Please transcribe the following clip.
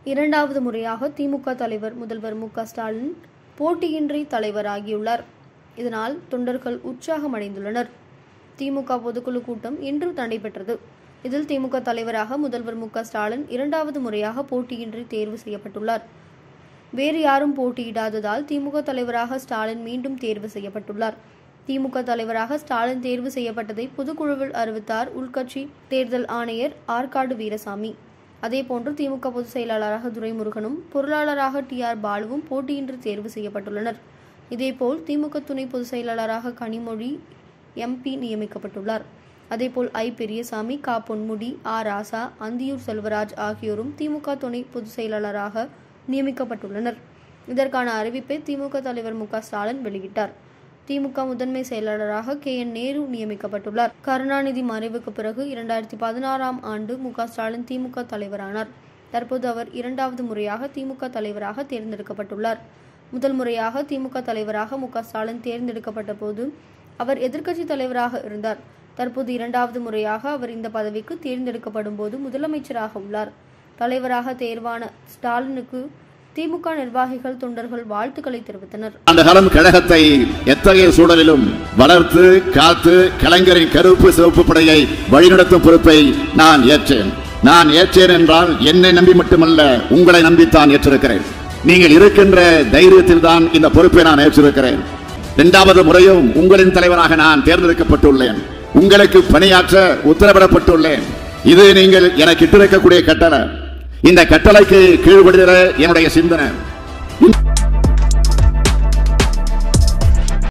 இரண்டாவது முறையாக திமுக தலைவர் முதல்வர் மு க ஸ்டாலின் போட்டியின்றி தலைவராகியுள்ளார் இதனால் தொண்டர்கள் உற்சாகம் அடைந்துள்ளனர் திமுக பொதுக்குழு கூட்டம் இன்று நடைபெற்றது இதில் திமுக தலைவராக முதல்வர் மு க ஸ்டாலின் இரண்டாவது முறையாக போட்டியின்றி தேர்வு செய்யப்பட்டுள்ளார் வேறு யாரும் போட்டியிடாததால் திமுக தலைவராக ஸ்டாலின் மீண்டும் தேர்வு செய்யப்பட்டுள்ளார் திமுக தலைவராக ஸ்டாலின் தேர்வு செய்யப்பட்டதை பொதுக்குழுவில் அறிவித்தார் உள்கட்சி தேர்தல் ஆணையர் ஆற்காடு வீரசாமி அதேபோன்று திமுக பொதுச் செயலாளராக துரைமுருகனும் பொருளாளராக டி ஆர் பாலுவும் போட்டியின்றி தேர்வு செய்யப்பட்டுள்ளனர் இதேபோல் திமுக துணை பொதுச் செயலாளராக கனிமொழி எம்பி நியமிக்கப்பட்டுள்ளார் அதேபோல் ஐ பெரியசாமி கா பொன்முடி ஆ ராசா அந்தியூர் செல்வராஜ் ஆகியோரும் திமுக துணை பொதுச் செயலாளராக நியமிக்கப்பட்டுள்ளனர் இதற்கான அறிவிப்பை திமுக தலைவர் மு க ஸ்டாலின் வெளியிட்டார் திமுக முதன்மை செயலாளராக கே என் நேரு நியமிக்கப்பட்டுள்ளார் கருணாநிதி மறைவுக்கு பிறகு இரண்டாயிரத்தி பதினாறாம் ஆண்டு மு க ஸ்டாலின் திமுக தலைவரானார் தற்போது அவர் இரண்டாவது முறையாக திமுக தலைவராக தேர்ந்தெடுக்கப்பட்டுள்ளார் முதல் முறையாக திமுக தலைவராக மு க ஸ்டாலின் தேர்ந்தெடுக்கப்பட்ட போது அவர் எதிர்க்கட்சி தலைவராக இருந்தார் தற்போது இரண்டாவது முறையாக அவர் இந்த பதவிக்கு தேர்ந்தெடுக்கப்படும் போது முதலமைச்சராக உள்ளார் தலைவராக தேர்வான ஸ்டாலினுக்கு திமுக நிர்வாகிகள் தொண்டர்கள் வாழ்த்துக்களை தெரிவித்தனர் அந்த காலம் கழகத்தை எத்தகைய சூழலிலும் வளர்த்து காத்து கலைஞரின் கருப்பு சிவப்பு படையை வழிநடத்தும் பொறுப்பை நான் ஏற்றேன் நான் ஏற்றேன் என்றால் என்னை நம்பி மட்டுமல்ல உங்களை நம்பித்தான் ஏற்றிருக்கிறேன் நீங்கள் இருக்கின்ற தைரியத்தில் தான் இந்த பொறுப்பை நான் ஏற்றிருக்கிறேன் இரண்டாவது முறையும் உங்களின் தலைவராக நான் தேர்ந்தெடுக்கப்பட்டுள்ளேன் உங்களுக்கு பணியாற்ற உத்தரவிடப்பட்டுள்ளேன் இது நீங்கள் எனக்கு இட்டிருக்கக்கூடிய கட்டளை இந்த கட்டளைக்கு கீழ்படுகிற என்னுடைய சிந்தனை